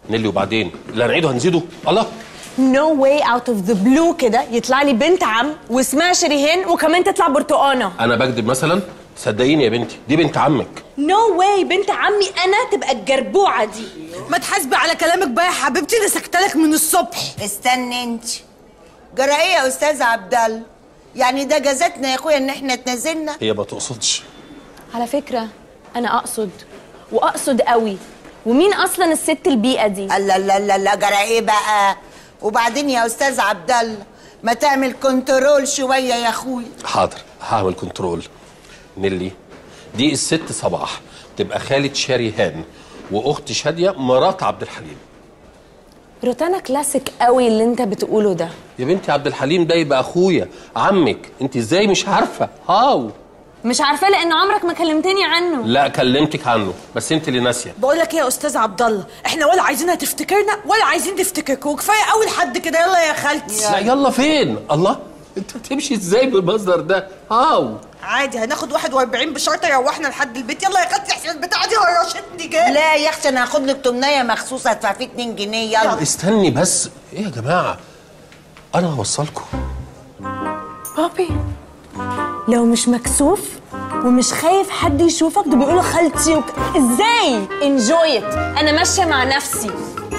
نيلي وبعدين اللي هنعيده هنزيده الله نو واي اوت اوف ذا بلو كده يطلع لي بنت عم واسمها شريهان وكمان تطلع برتقانه انا بكذب مثلا صدقيني يا بنتي دي بنت عمك نو واي بنت عمي انا تبقى الجربوعه دي ما تحاسبي على كلامك بقى يا حبيبتي انا سكتلك من الصبح استني انت جرى ايه يا استاذ عبد الله يعني ده جازتنا يا اخويا ان احنا اتنازلنا هي ما تقصدش على فكره انا اقصد واقصد قوي ومين اصلا الست البيئه دي لا لا لا لا جرى ايه بقى وبعدين يا استاذ عبد الله ما تعمل كنترول شويه يا اخويا حاضر هعمل كنترول نيلي دي الست صباح تبقى خالة شريهان واخت شاديه مرات عبد الحليم روتانا كلاسيك قوي اللي انت بتقوله ده يا بنتي عبد الحليم ده يبقى اخويا عمك انت ازاي مش عارفه هاو مش عارفه لان عمرك ما كلمتني عنه لا كلمتك عنه بس انت اللي ناسيه بقول لك ايه يا استاذ عبد الله احنا ولا عايزينها تفتكرنا ولا عايزين تفتكركوا كفايه اول حد كده يلا يا خالتي لا يلا فين الله انت بتمشي ازاي بالمصدر ده هاو عادي هناخد 41 بشرط يروحنا لحد البيت يلا يا خالتي احسن البتاعه دي هرشتني جامد لا يا اختي انا هاخد لك تمنيه مخصوصه ادفع فيه 2 جنيه يلا استني بس ايه يا جماعه انا هوصلكم بابي لو مش مكسوف ومش خايف حد يشوفك ده بيقولوا خالتي وك... ازاي انجوي انا ماشيه مع نفسي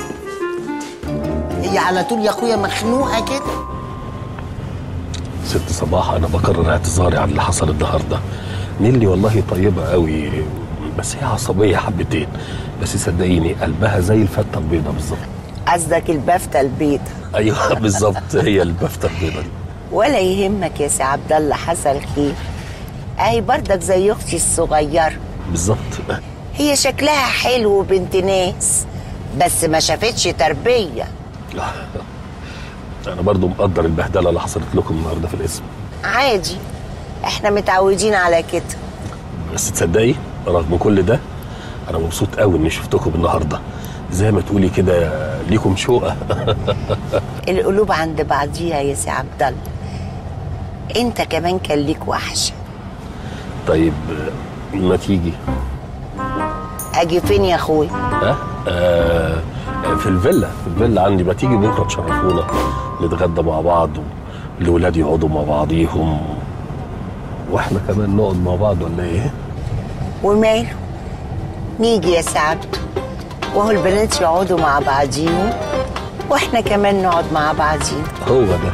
هي على طول يا اخويا مخنوقه كده ست صباح انا بكرر اعتذاري عن اللي حصل النهارده نيلي والله طيبه قوي بس هي عصبيه حبتين بس صدقيني قلبها زي الفته البيضه بالظبط قصدك البافته البيض ايوه بالظبط هي البفته البيضه دي ولا يهمك يا سي عبد الله حصل خير اهي برضك زي اختي الصغيره بالظبط هي شكلها حلو وبنت ناس بس ما شافتش تربيه انا برضو مقدر البهدله اللي حصلت لكم النهارده في الاسم عادي احنا متعودين على كده بس تصدقي رغم كل ده انا مبسوط قوي اني شفتكم النهارده زي ما تقولي كده ليكم شوقه القلوب عند بعضيها يا سي عبد الله انت كمان كان ليك وحشه طيب ما تيجي اجي فين يا اخويا ها آه في الفيلا في الفيلا عندي ما تيجي بكره تشرفونا نتغدى مع بعض الولاد يقعدوا مع بعضيهم واحنا كمان نقعد مع بعض ولا ايه؟ وماله نيجي يا سعد وهو البنات يقعدوا مع بعضيهم واحنا كمان نقعد مع بعضين هو ده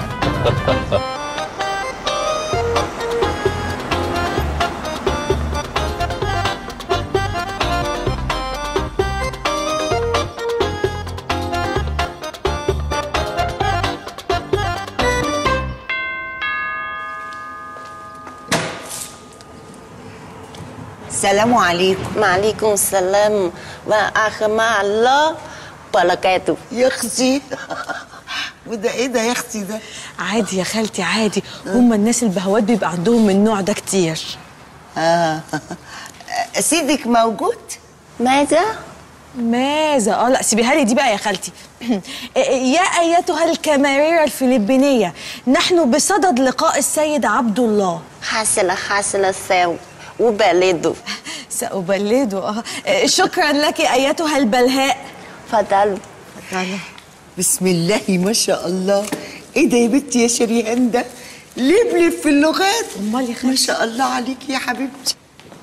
السلام عليكم وعليكم السلام ورحمة الله وبركاته يا اختي وده ايه ده يا اختي ده عادي يا خالتي عادي هما الناس البهوات بيبقى عندهم من النوع ده كتير اه سيدك موجود ماذا؟ ماذا اه لا سيبيها لي دي بقى يا خالتي يا ايتها الكاميريرا الفلبينيه نحن بصدد لقاء السيد عبد الله حاصل حاصل السو وبلده سأبلده اه شكرا لك ايتها البلهاء فضل بسم الله ما شاء الله ايه ده يا بنتي يا شريهان ده لبلب في اللغات امال يا خالتي ما شاء الله عليك يا حبيبتي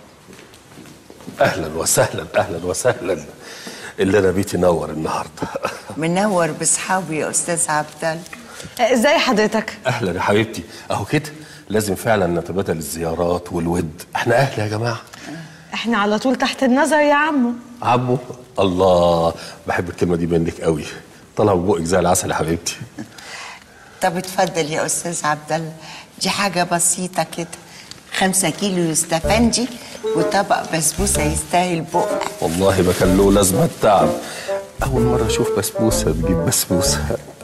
اهلا وسهلا اهلا وسهلا اللي انا بيتي نور النهارده منور باصحابي يا استاذ عبد الله ازاي حضرتك اهلا يا حبيبتي اهو كده لازم فعلا نتبادل الزيارات والود احنا اهل يا جماعه احنا على طول تحت النظر يا عمو عمو الله بحب الكلمه دي منك قوي طالعه من بقك زي العسل يا حبيبتي طب اتفضل يا استاذ عبد الله دي حاجه بسيطه كده خمسة كيلو يستفندي وطبق بسبوسه يستاهل بقى والله ما كان له لازمه التعب اول مره اشوف بسبوسه تجيب بسبوسه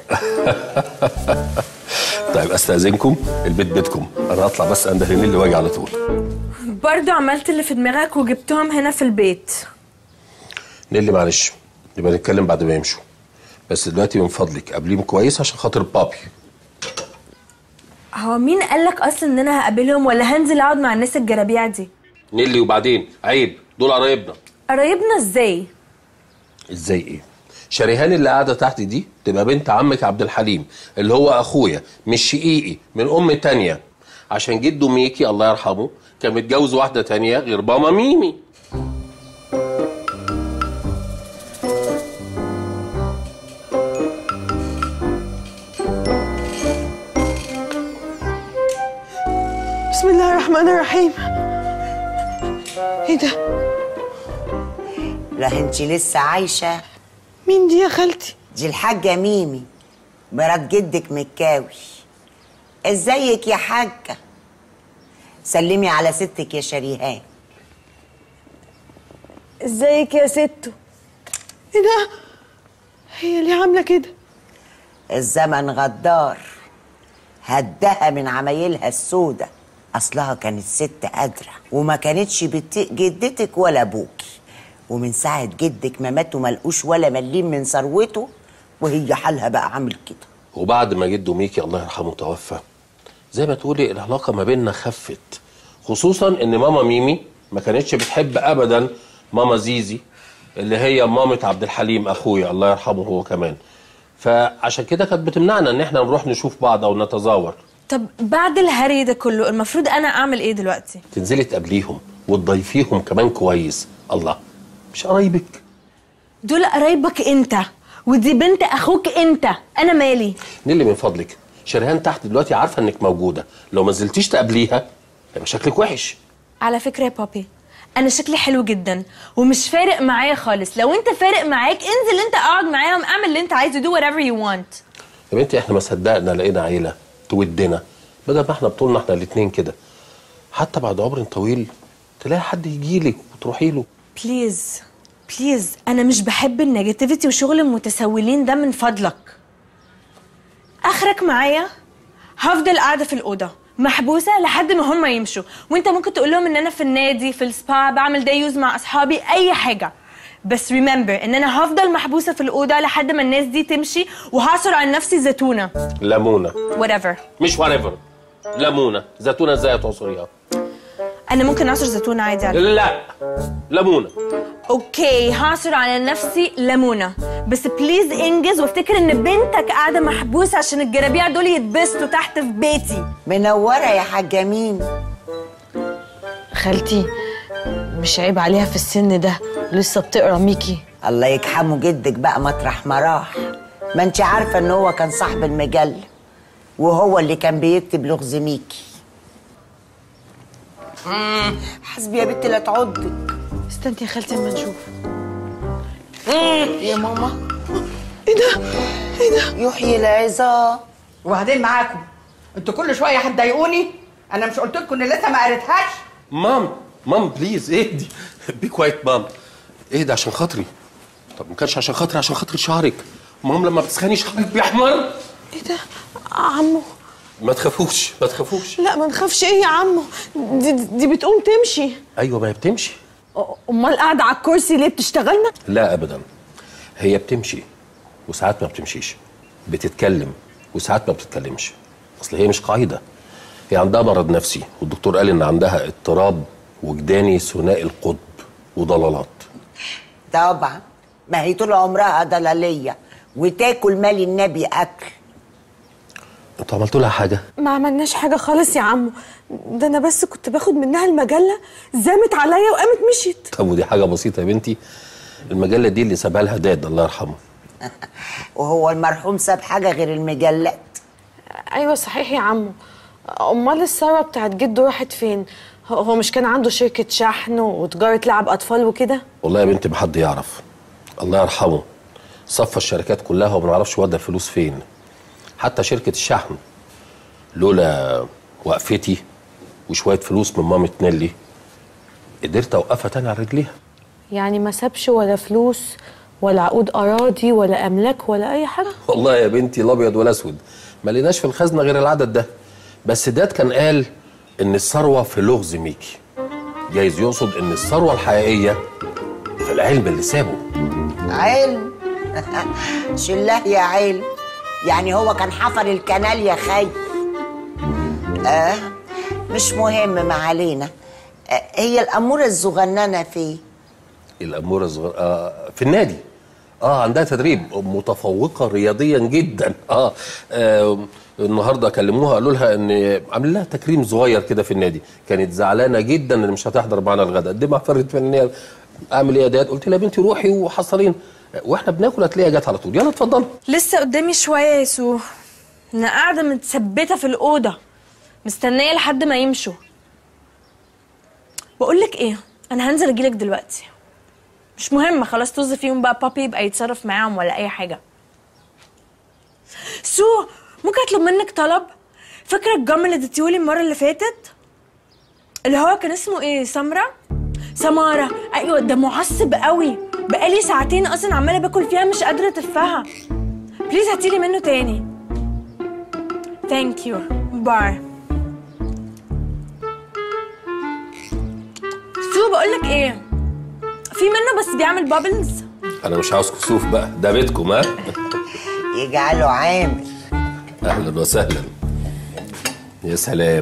طيب استاذنكم البيت بيتكم انا هطلع بس اندهر اللي واجي على طول برضو عملت اللي في دماغك وجبتهم هنا في البيت نيلي معلش نبقى نتكلم بعد ما يمشوا بس دلوقتي من فضلك قابليهم كويس عشان خاطر بابي هو مين قالك اصلا ان انا هقابلهم ولا هنزل اقعد مع الناس الجرابيع دي نيلي وبعدين عيب دول قرايبنا قرايبنا ازاي ازاي ايه شريهان اللي قاعده تحت دي تبقى بنت عمك عبد الحليم اللي هو اخويا مش شقيقي من ام تانية عشان جده ميكي الله يرحمه كان متجوز واحده تانية غير ماما ميمي بسم الله الرحمن الرحيم ايه ده لا انت لسه عايشه مين دي يا خالتي دي الحاجه ميمي مرات جدك مكاوي ازيك يا حاجه سلمي على ستك يا شريهان ازيك يا ستو ايه ده هي اللي عامله كده الزمن غدار هدها من عمايلها السودة اصلها كانت ست قادره وما كانتش بتطيق جدتك ولا ابوكي ومن ساعه جدك ما مات وما لقوش ولا مليم من ثروته وهي حالها بقى عامل كده وبعد ما جده ميكي الله يرحمه توفى زي ما تقولي العلاقه ما بيننا خفت خصوصا ان ماما ميمي ما كانتش بتحب ابدا ماما زيزي اللي هي مامة عبد الحليم اخويا الله يرحمه هو كمان فعشان كده كانت بتمنعنا ان احنا نروح نشوف بعض او نتزاور طب بعد الهري ده كله المفروض انا اعمل ايه دلوقتي تنزلي تقابليهم وتضيفيهم كمان كويس الله مش قرايبك دول قرايبك انت ودي بنت اخوك انت انا مالي نيلي من فضلك شريهان تحت دلوقتي عارفه انك موجوده لو ما نزلتيش تقابليها هيبقى شكلك وحش على فكره يا بابي انا شكلي حلو جدا ومش فارق معايا خالص لو انت فارق معاك انزل انت اقعد معاهم اعمل اللي انت عايزه do whatever you want يا بنتي احنا ما صدقنا لقينا عيله تودنا بدل ما احنا بطولنا احنا الاثنين كده حتى بعد عمر طويل تلاقي حد يجيلك وتروحي له بليز بليز انا مش بحب النيجاتيفيتي وشغل المتسولين ده من فضلك اخرك معايا هفضل قاعده في الاوضه محبوسه لحد ما هم يمشوا وانت ممكن تقول لهم ان انا في النادي في السبا بعمل داي يوز مع اصحابي اي حاجه بس ريمبر ان انا هفضل محبوسه في الاوضه لحد ما الناس دي تمشي وهعصر على نفسي زيتونه ليمونه whatever مش whatever ليمونه زيتونه ازاي هتعصريها انا ممكن اعصر زيتونه عادي على لا ليمونه اوكي هعصر على نفسي ليمونه بس بليز انجز وافتكر ان بنتك قاعده محبوسه عشان الجرابيع دول يتبسطوا تحت في بيتي منوره يا حاجه ميمي خالتي مش عيب عليها في السن ده لسه بتقرا ميكي الله يجحمه جدك بقى مطرح ما راح ما انت عارفه ان هو كان صاحب المجله وهو اللي كان بيكتب لغز ميكي حسبي يا بنتي لا تعضك استني يا خالتي اما نشوف يا ماما ايه ده ايه ده يحيي العظام وبعدين معاكم انتوا كل شويه هتضايقوني انا مش قلت لكم ان لسه ما قريتهاش مام مام بليز اهدي بي كوايت مام اهدي عشان خاطري طب ما كانش عشان خاطري عشان خاطر شعرك مام لما بتسخني شعرك بيحمر ايه ده عمو ما تخافوش ما تخافوش لا ما نخافش ايه يا عمو دي, دي بتقوم تمشي ايوه ما هي بتمشي امال قاعده على الكرسي ليه بتشتغلنا لا ابدا هي بتمشي وساعات ما بتمشيش بتتكلم وساعات ما بتتكلمش اصل هي مش قاعده هي عندها مرض نفسي والدكتور قال ان عندها اضطراب وجداني ثنائي القطب وضلالات طبعا ما هي طول عمرها ضلاليه وتاكل مال النبي اكل انتوا عملتوا لها حاجه ما عملناش حاجه خالص يا عمو ده انا بس كنت باخد منها المجله زامت عليا وقامت مشيت طب ودي حاجه بسيطه يا بنتي المجله دي اللي سابها لها داد الله يرحمه وهو المرحوم ساب حاجه غير المجلات ايوه صحيح يا عمو امال الثروه بتاعت جده راحت فين هو- هو مش كان عنده شركه شحن وتجاره لعب اطفال وكده والله يا بنتي ما حد يعرف الله يرحمه صفى الشركات كلها وما نعرفش ودى الفلوس فين حتى شركه الشحن لولا وقفتي وشويه فلوس من مامة نيلي قدرت اوقفها تاني على رجليها يعني ما سابش ولا فلوس ولا عقود اراضي ولا املاك ولا اي حاجه والله يا بنتي لا ابيض ولا اسود ما لقيناش في الخزنه غير العدد ده بس داد كان قال ان الثروه في لغز ميكي جايز يقصد ان الثروه الحقيقيه في العلم اللي سابه علم شله يا علم يعني هو كان حفر الكنال يا خي آه مش مهم ما علينا آه هي الأمورة الصغننة فيه الاموره الصغيره آه في النادي اه عندها تدريب متفوقه رياضيا جدا اه, آه النهارده كلموها قالوا لها ان عامل لها تكريم صغير كده في النادي كانت زعلانه جدا ان مش هتحضر معانا الغداء قدمها فرقه فنيه اعمل ايه يا داد قلت لها يا بنتي روحي وحصلين واحنا بناكل هتلاقيها جت على طول يلا اتفضلي لسه قدامي شويه يا سو انا قاعده متثبته في الاوضه مستنيه لحد ما يمشوا بقول لك ايه انا هنزل اجيلك دلوقتي مش مهم خلاص طز فيهم بقى بابي يبقى يتصرف معاهم ولا اي حاجه سو ممكن اطلب منك طلب فاكره الجم اللي اديتيهولي المره اللي فاتت اللي هو كان اسمه ايه سمره سماره ايوه ده معصب قوي بقالي ساعتين اصلا عماله باكل فيها مش قادره اتفها بليز هاتيلي منه تاني ثانك يو باي سو بقول لك ايه في منه بس بيعمل بابلز انا مش عاوز كسوف بقى ده بيتكم ها يجعله عامل اهلا وسهلا يا سلام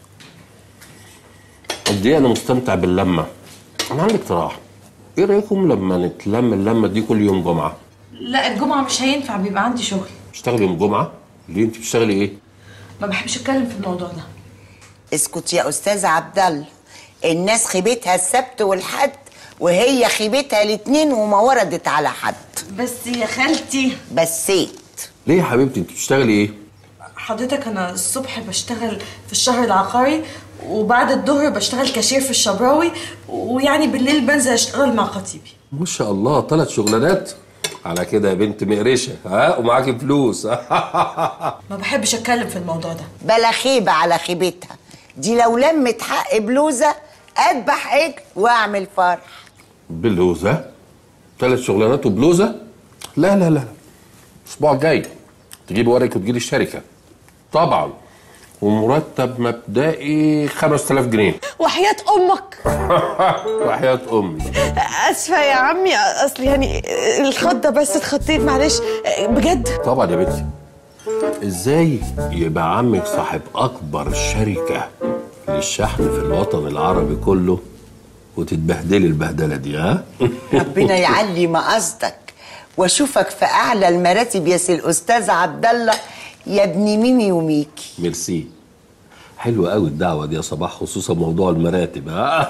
قد ايه انا مستمتع باللمه انا عندي اقتراح ايه رايكم لما نتلم اللمه دي كل يوم جمعه لا الجمعه مش هينفع بيبقى عندي شغل تشتغلي يوم جمعه ليه انت بتشتغلي ايه ما بحبش اتكلم في الموضوع ده اسكت يا استاذ عبد الله الناس خيبتها السبت والحد وهي خيبتها الاثنين وما وردت على حد بس يا خالتي بسيت ليه يا حبيبتي انت بتشتغلي ايه حضرتك انا الصبح بشتغل في الشهر العقاري وبعد الظهر بشتغل كاشير في الشبراوي ويعني بالليل بنزل اشتغل مع خطيبي ما شاء الله ثلاث شغلانات على كده يا بنت مقرشه ها ومعاكي فلوس ما بحبش اتكلم في الموضوع ده بلا خيبة على خيبتها دي لو لمت حق بلوزة اذبح عجل واعمل فرح بلوزه ثلاث شغلانات وبلوزه لا لا لا الاسبوع الجاي تجيبي ورقك وتجيلي الشركه طبعا ومرتب مبدئي 5000 جنيه وحياة امك وحياة امي اسفه يا عمي اصل يعني الخضه بس اتخطيت معلش بجد طبعا يا بنتي ازاي يبقى عمك صاحب اكبر شركه للشحن في الوطن العربي كله وتتبهدلي البهدله دي ها ربنا يعلي مقصدك واشوفك في اعلى المراتب يا سي الاستاذ عبد الله يا ابن ميمي وميكي ميرسي حلوة قوي الدعوة دي يا صباح خصوصا موضوع المراتب ها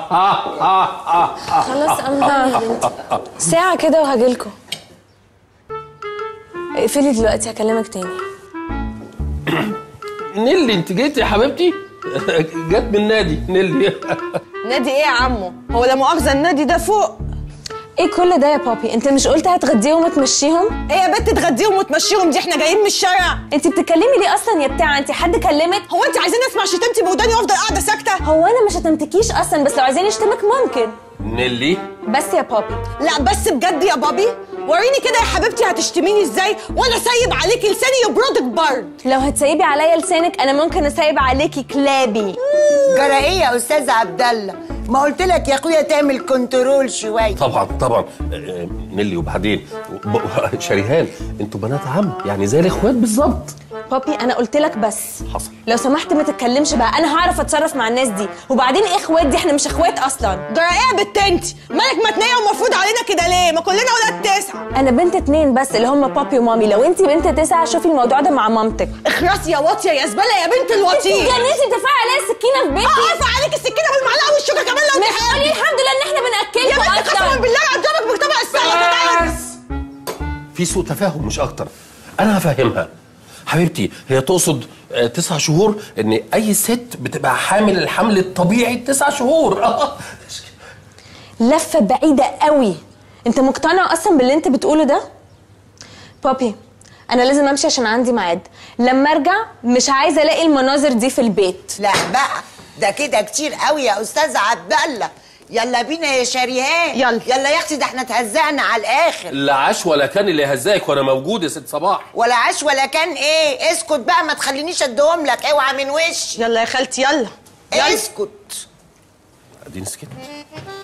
خلاص انا ساعه كده وهجيلكوا اقفلي دلوقتي هكلمك تاني نيلي انت جيتي يا حبيبتي جت من النادي نيلي نادي ايه يا عمو هو لا مؤاخذه النادي ده فوق ايه كل ده يا بابي انت مش قلت هتغديهم وتمشيهم ايه يا بنت تغديهم وتمشيهم دي احنا جايين من الشارع انت بتتكلمي ليه اصلا يا بتاع انت حد كلمك هو انت عايزين اسمع شتمتي بوداني وافضل قاعده ساكته هو انا مش هتمتكيش اصلا بس لو عايزين يشتمك ممكن نيلي بس يا بابي لا بس بجد يا بابي وريني كده يا حبيبتي هتشتميني ازاي وانا سايب عليكي لساني يبردك برد لو هتسيبي عليا لسانك انا ممكن اسيب عليكي كلابي جرى ايه يا استاذ عبد الله ما قلت لك يا اخويا تعمل كنترول شويه طبعا طبعا آه، نيلي وبعدين ب- شريهان انتوا بنات عم يعني زي الاخوات بالظبط بابي انا قلت لك بس حصل لو سمحت ما تتكلمش بقى انا هعرف اتصرف مع الناس دي وبعدين ايه اخوات دي احنا مش اخوات اصلا جرى ايه يا بت انت مالك متنيه ومفروض علينا كده ليه ما كلنا ولاد تسعه انا بنت اتنين بس اللي هم بابي ومامي لو انت بنت تسعة شوفي الموضوع ده مع مامتك اخرسي يا واطيه يا زباله يا بنت الوطيه جننتي بترفعي عليا السكينه في بيتي اه ارفع عليك السكينه بالمعلقه والشوكه كمان لو مش قولي الحمد لله ان احنا يا بناكلكم بنت قسما اصلا بالله هضربك بطبق السلطه في سوء تفاهم مش اكتر انا هفهمها حبيبتي هي تقصد آه، تسع شهور ان اي ست بتبقى حامل الحمل الطبيعي تسع شهور لفه بعيده قوي انت مقتنع اصلا باللي انت بتقوله ده بابي انا لازم امشي عشان عندي ميعاد لما ارجع مش عايزه الاقي المناظر دي في البيت لا بقى ده كده كتير قوي يا استاذ عبد الله يلا بينا يا شريهان يلا. يلا يا اختي ده احنا اتهزقنا على الاخر لا عاش ولا كان اللي هزاك وانا موجود يا ست صباح ولا عاش ولا كان ايه اسكت بقى ما تخلينيش اديهم لك اوعى من وشي يلا يا خالتي يلا يلا اسكت اديني سكت